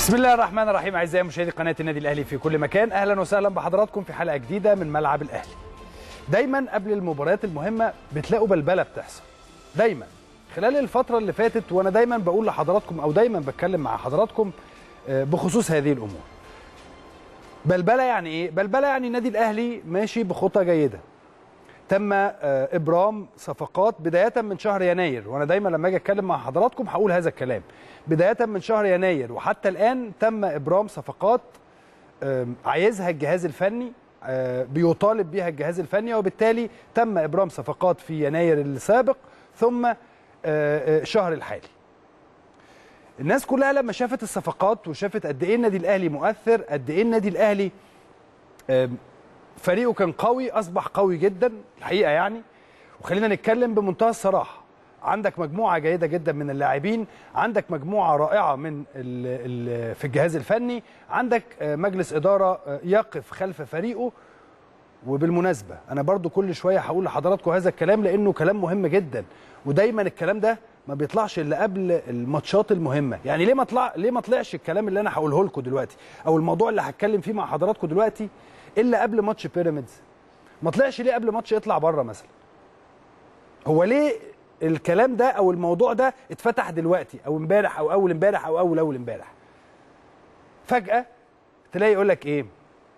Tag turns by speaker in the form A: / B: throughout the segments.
A: بسم الله الرحمن الرحيم اعزائي مشاهدي قناه النادي الاهلي في كل مكان اهلا وسهلا بحضراتكم في حلقه جديده من ملعب الاهلي دايما قبل المباريات المهمه بتلاقوا بلبله بتحصل دايما خلال الفتره اللي فاتت وانا دايما بقول لحضراتكم او دايما بتكلم مع حضراتكم بخصوص هذه الامور بلبله يعني ايه بلبله يعني النادي الاهلي ماشي بخطى جيده تم ابرام صفقات بدايه من شهر يناير وانا دايما لما اجي اتكلم مع حضراتكم هقول هذا الكلام بدايه من شهر يناير وحتى الان تم ابرام صفقات عايزها الجهاز الفني بيطالب بها الجهاز الفني وبالتالي تم ابرام صفقات في يناير السابق ثم شهر الحالي الناس كلها لما شافت الصفقات وشافت قد ايه النادي الاهلي مؤثر قد ايه النادي الاهلي فريقه كان قوي اصبح قوي جدا الحقيقه يعني وخلينا نتكلم بمنتهى الصراحه عندك مجموعه جيده جدا من اللاعبين عندك مجموعه رائعه من ال ال في الجهاز الفني عندك مجلس اداره يقف خلف فريقه وبالمناسبه انا برضو كل شويه هقول لحضراتكم هذا الكلام لانه كلام مهم جدا ودايما الكلام ده ما بيطلعش الا قبل الماتشات المهمه يعني ليه ما طلع ليه ما طلعش الكلام اللي انا هقوله لكم دلوقتي او الموضوع اللي هتكلم فيه مع حضراتكم دلوقتي الا قبل ماتش بيراميدز ما طلعش ليه قبل ماتش يطلع بره مثلا هو ليه الكلام ده او الموضوع ده اتفتح دلوقتي او امبارح او اول امبارح او اول اول امبارح فجاه تلاقي يقول لك ايه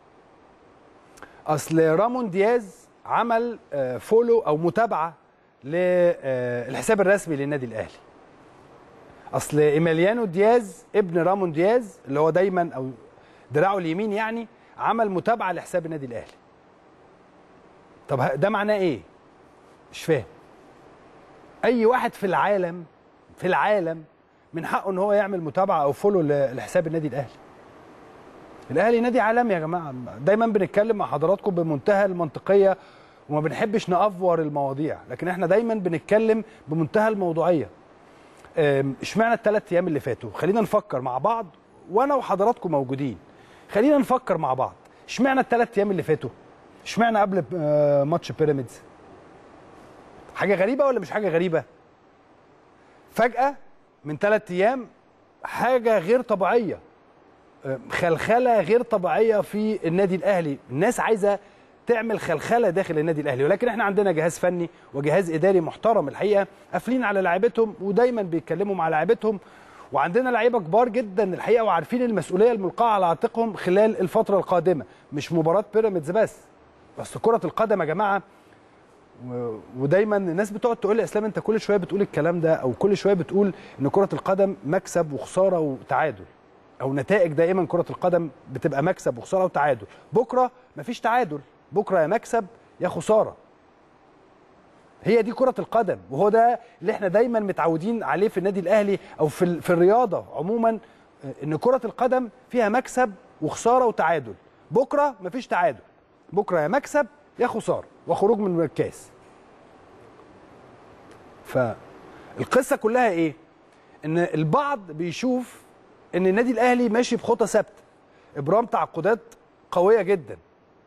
A: اصل رامون دياز عمل فولو او متابعه للحساب الرسمي للنادي الاهلي اصل ايميليانو دياز ابن رامون دياز اللي هو دايما او دراعه اليمين يعني عمل متابعه لحساب النادي الاهلي طب ده معناه ايه مش فاهم اي واحد في العالم في العالم من حقه ان هو يعمل متابعه او فولو لحساب النادي الاهلي الاهلي نادي عالمي يا جماعه دايما بنتكلم مع حضراتكم بمنتهى المنطقيه وما بنحبش نافور المواضيع لكن احنا دايما بنتكلم بمنتهى الموضوعيه اشمعنى الثلاث ايام اللي فاتوا خلينا نفكر مع بعض وانا وحضراتكم موجودين خلينا نفكر مع بعض اشمعنى الثلاث ايام اللي فاتوا اشمعنى قبل ماتش بيراميدز حاجه غريبه ولا مش حاجه غريبه فجاه من ثلاث ايام حاجه غير طبيعيه خلخله غير طبيعيه في النادي الاهلي الناس عايزه تعمل خلخله داخل النادي الاهلي ولكن احنا عندنا جهاز فني وجهاز اداري محترم الحقيقه قافلين على لاعيبتهم ودايما بيتكلموا مع لاعيبتهم وعندنا لعيبه كبار جدا الحقيقه وعارفين المسؤوليه الملقاه على عاتقهم خلال الفتره القادمه مش مباراه بيراميدز بس بس كره القدم يا جماعه ودايما الناس بتقعد تقول لي اسلام انت كل شويه بتقول الكلام ده او كل شويه بتقول ان كره القدم مكسب وخساره وتعادل او نتائج دائما كره القدم بتبقى مكسب وخساره وتعادل بكره مفيش تعادل بكره يا مكسب يا خساره هي دي كره القدم وهو ده اللي احنا دايما متعودين عليه في النادي الاهلي او في في الرياضه عموما ان كره القدم فيها مكسب وخساره وتعادل بكره مفيش تعادل بكره يا مكسب يا خساره وخروج من الكاس فالقصه كلها ايه ان البعض بيشوف ان النادي الاهلي ماشي بخطى ثابته ابرام تعاقدات قويه جدا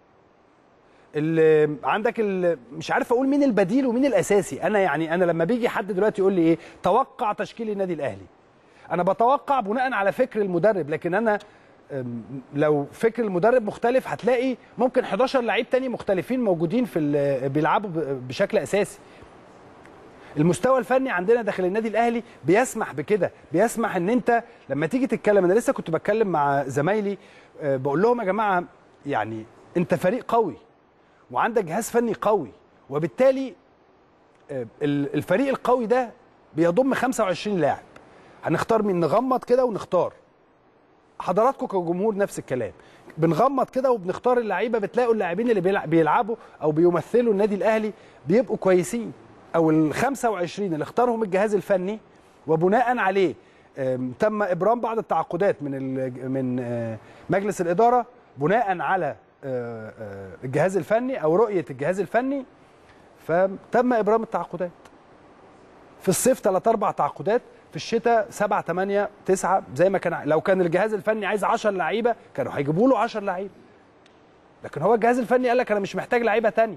A: اللي عندك اللي مش عارف اقول مين البديل ومين الاساسي انا يعني انا لما بيجي حد دلوقتي يقول لي ايه توقع تشكيل النادي الاهلي انا بتوقع بناء على فكر المدرب لكن انا لو فكر المدرب مختلف هتلاقي ممكن 11 لعيب تاني مختلفين موجودين في بيلعبوا بشكل اساسي المستوى الفني عندنا داخل النادي الاهلي بيسمح بكده بيسمح ان انت لما تيجي تتكلم انا لسه كنت بتكلم مع زمايلي بقول لهم يا جماعه يعني انت فريق قوي وعندك جهاز فني قوي وبالتالي الفريق القوي ده بيضم 25 لاعب هنختار مين نغمض كده ونختار حضراتكم كجمهور نفس الكلام بنغمض كده وبنختار اللعيبه بتلاقوا اللاعبين اللي بيلعبوا او بيمثلوا النادي الاهلي بيبقوا كويسين او ال 25 اللي اختارهم الجهاز الفني وبناء عليه تم ابرام بعض التعاقدات من من مجلس الاداره بناء على الجهاز الفني او رؤيه الجهاز الفني فتم ابرام التعاقدات في الصيف ثلاث اربع تعاقدات في الشتاء 7 8 9 زي ما كان لو كان الجهاز الفني عايز 10 لعيبه كانوا هيجيبوا له 10 لعيبه لكن هو الجهاز الفني قال لك انا مش محتاج لعيبه ثانيه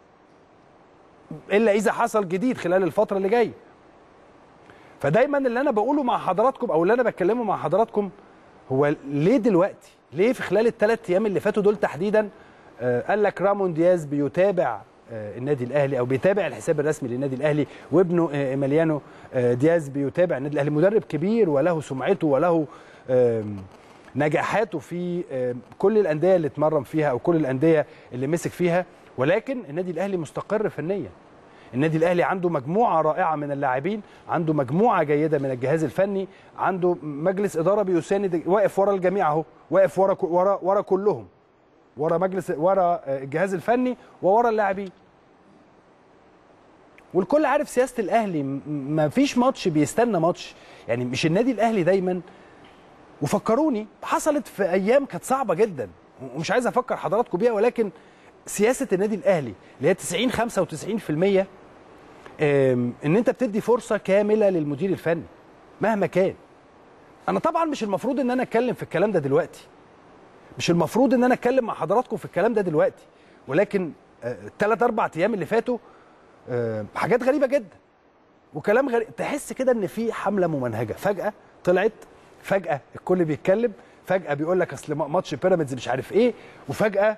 A: الا اذا حصل جديد خلال الفتره اللي جايه فدايما اللي انا بقوله مع حضراتكم او اللي انا بتكلمه مع حضراتكم هو ليه دلوقتي ليه في خلال الثلاث ايام اللي فاتوا دول تحديدا آه قال لك رامون دياز بيتابع آه النادي الاهلي او بيتابع الحساب الرسمي للنادي الاهلي وابنه آه ايماليانو آه دياز بيتابع النادي الاهلي مدرب كبير وله سمعته وله آه نجاحاته في آه كل الانديه اللي اتمرن فيها او كل الانديه اللي مسك فيها ولكن النادي الاهلي مستقر فنيا النادي الاهلي عنده مجموعه رائعه من اللاعبين عنده مجموعه جيده من الجهاز الفني عنده مجلس اداره بيساند واقف ورا الجميع اهو واقف ورا ورا ورا كلهم ورا مجلس ورا الجهاز الفني وورا اللاعبين والكل عارف سياسه الاهلي ما فيش ماتش بيستنى ماتش يعني مش النادي الاهلي دايما وفكروني حصلت في ايام كانت صعبه جدا ومش عايز افكر حضراتكم بيها ولكن سياسه النادي الاهلي اللي هي 90 95% ان انت بتدي فرصه كامله للمدير الفني مهما كان انا طبعا مش المفروض ان انا اتكلم في الكلام ده دلوقتي مش المفروض ان انا اتكلم مع حضراتكم في الكلام ده دلوقتي ولكن الثلاث اربع ايام اللي فاتوا حاجات غريبه جدا وكلام غريب تحس كده ان في حمله ممنهجه فجاه طلعت فجاه الكل بيتكلم فجاه بيقول لك اصل ماتش بيراميدز مش عارف ايه وفجاه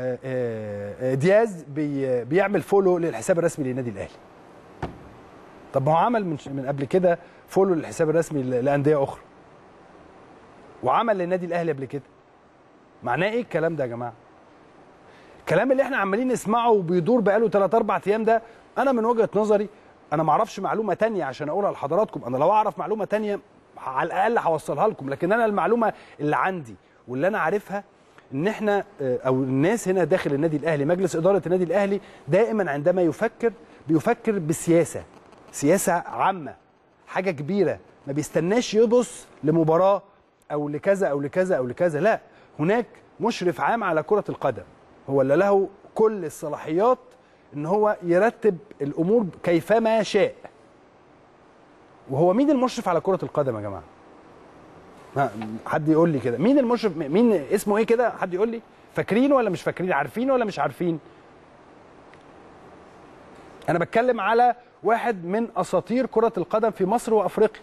A: دياز بي بيعمل فولو للحساب الرسمي للنادي الاهلي طب ما هو عمل من من قبل كده فولو للحساب الرسمي لانديه اخرى وعمل للنادي الاهلي قبل كده معناه ايه الكلام ده يا جماعه الكلام اللي احنا عمالين نسمعه وبيدور بقاله 3 4 ايام ده انا من وجهه نظري انا ما اعرفش معلومه تانية عشان اقولها لحضراتكم انا لو اعرف معلومه تانية على الاقل هوصلها لكم لكن انا المعلومه اللي عندي واللي انا عارفها ان احنا او الناس هنا داخل النادي الاهلي مجلس اداره النادي الاهلي دائما عندما يفكر بيفكر بسياسه سياسه عامه حاجه كبيره ما بيستناش يبص لمباراه او لكذا او لكذا او لكذا لا هناك مشرف عام على كره القدم هو اللي له كل الصلاحيات ان هو يرتب الامور كيفما شاء وهو مين المشرف على كره القدم يا جماعه حد يقول لي كده مين المشرف مين اسمه ايه كده حد يقول لي فاكرين ولا مش فاكرين عارفين ولا مش عارفين انا بتكلم على واحد من اساطير كره القدم في مصر وافريقيا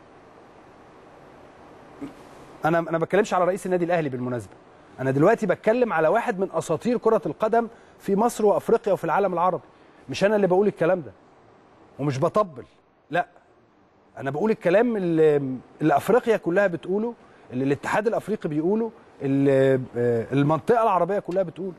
A: انا انا ما بتكلمش على رئيس النادي الاهلي بالمناسبه انا دلوقتي بتكلم على واحد من اساطير كره القدم في مصر وافريقيا وفي العالم العربي مش انا اللي بقول الكلام ده ومش بطبل لا انا بقول الكلام اللي, اللي افريقيا كلها بتقوله اللي الاتحاد الافريقي بيقوله اللي المنطقه العربيه كلها بتقوله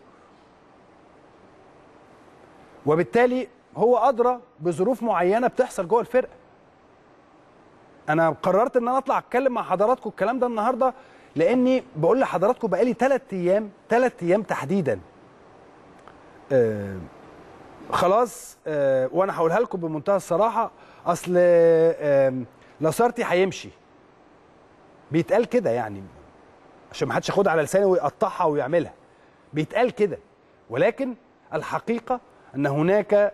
A: وبالتالي هو ادرى بظروف معينه بتحصل جوه الفرقه انا قررت ان انا اطلع اتكلم مع حضراتكم الكلام ده النهارده لاني بقول لحضراتكم بقالي ثلاث ايام ثلاث ايام تحديدا آه خلاص آه وانا هقولها لكم بمنتهى الصراحه اصل آه لاسارتي هيمشي بيتقال كده يعني عشان ما حدش ياخدها على لسانه ويقطعها ويعملها بيتقال كده ولكن الحقيقه ان هناك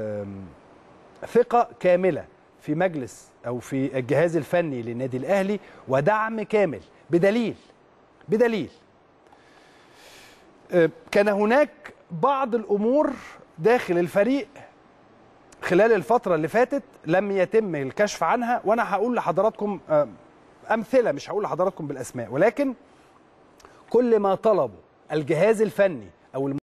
A: ثقه كامله في مجلس او في الجهاز الفني للنادي الاهلي ودعم كامل بدليل بدليل كان هناك بعض الامور داخل الفريق خلال الفتره اللي فاتت لم يتم الكشف عنها وانا هقول لحضراتكم امثله مش هقول لحضراتكم بالاسماء ولكن كل ما طلبه الجهاز الفني او